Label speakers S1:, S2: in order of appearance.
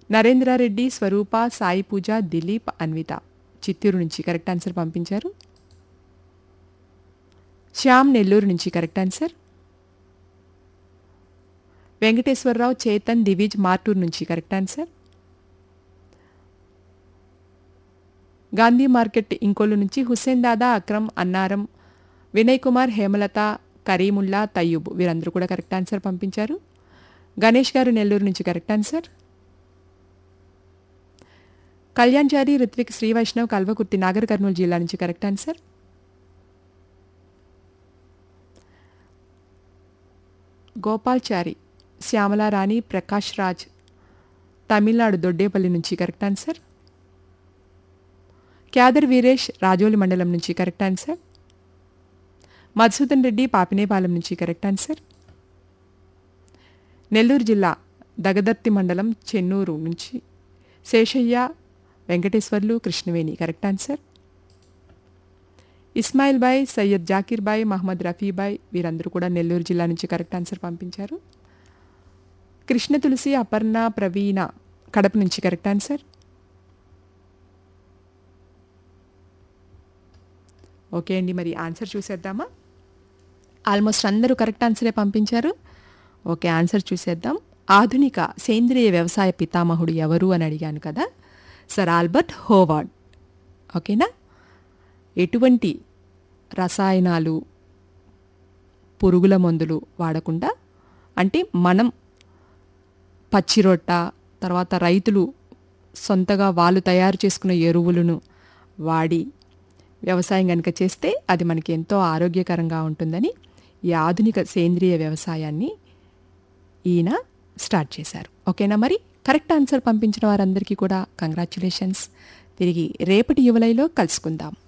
S1: నరేంద్రారెడ్డి స్వరూప సాయి పూజ దిలీప్ అన్విత చిత్తూరు నుంచి correct answer పంపించారు శ్యామ్ నెల్లూరు నుంచి కరెక్ట్ ఆన్సర్ వెంకటేశ్వరరావు చేతన్ దివిజ్ మార్టూర్ నుంచి correct answer Gandhi market Inkollu నుంచి హుస్సేన్ దాదా అక్రమ్ అన్నారం వినయ్ కుమార్ హేమలత కరీముల్లా తయ్యూబ్ వీరందరూ కూడా కరెక్ట్ ఆన్సర్ పంపించారు గణేష్ గారు నెల్లూరు నుంచి కరెక్ట్ ఆన్సర్ కళ్యాణ్ చారి రిత్విక్ శ్రీ వైష్ణవ్ కల్వకుర్తి నాగర్ కర్నూలు జిల్లా నుంచి కరెక్ట్ ఆన్సర్ గోపాల్చారి శ్యామలారాణి ప్రకాష్ రాజ్ తమిళనాడు దొడ్డేపల్లి నుంచి కరెక్ట్ ఆన్సర్ క్యాదర్ వీరేష్ రాజోలి మండలం నుంచి కరెక్ట్ ఆన్సర్ మధుసూదన్ రెడ్డి పాపినేపాలెం నుంచి కరెక్ట్ ఆన్సర్ నెల్లూరు జిల్లా దగదర్తి మండలం చెన్నూరు నుంచి శేషయ్య వెంకటేశ్వర్లు కృష్ణవేణి కరెక్ట్ ఆన్సర్ ఇస్మాయిల్ బాయ్ సయ్యద్ జాకీర్ బాయ్ మహమ్మద్ రఫీ బాయ్ వీరందరూ కూడా నెల్లూరు జిల్లా నుంచి కరెక్ట్ ఆన్సర్ పంపించారు కృష్ణ తులసి అపర్ణ ప్రవీణ కడప నుంచి కరెక్ట్ ఆన్సర్ ఓకే అండి మరి ఆన్సర్ చూసేద్దామా ఆల్మోస్ట్ అందరూ కరెక్ట్ ఆన్సరే పంపించారు ఓకే ఆన్సర్ చూసేద్దాం ఆధునిక సేంద్రియ వ్యవసాయ పితామహుడు ఎవరు అని అడిగాను కదా సర్ ఆల్బర్ట్ హోవార్డ్ ఓకేనా ఎటువంటి రసాయనాలు పురుగుల మందులు వాడకుండా అంటే మనం పచ్చిరొట్ట తర్వాత రైతులు సొంతగా వాళ్ళు తయారు చేసుకున్న ఎరువులను వాడి వ్యవసాయం కనుక చేస్తే అది మనకి ఎంతో ఆరోగ్యకరంగా ఉంటుందని ఈ ఆధునిక సేంద్రియ వ్యవసాయాన్ని ఈయన స్టార్ట్ చేశారు ఓకేనా మరి కరెక్ట్ ఆన్సర్ పంపించిన వారందరికీ కూడా కంగ్రాచ్యులేషన్స్ తిరిగి రేపటి యువలైలో కలుసుకుందాం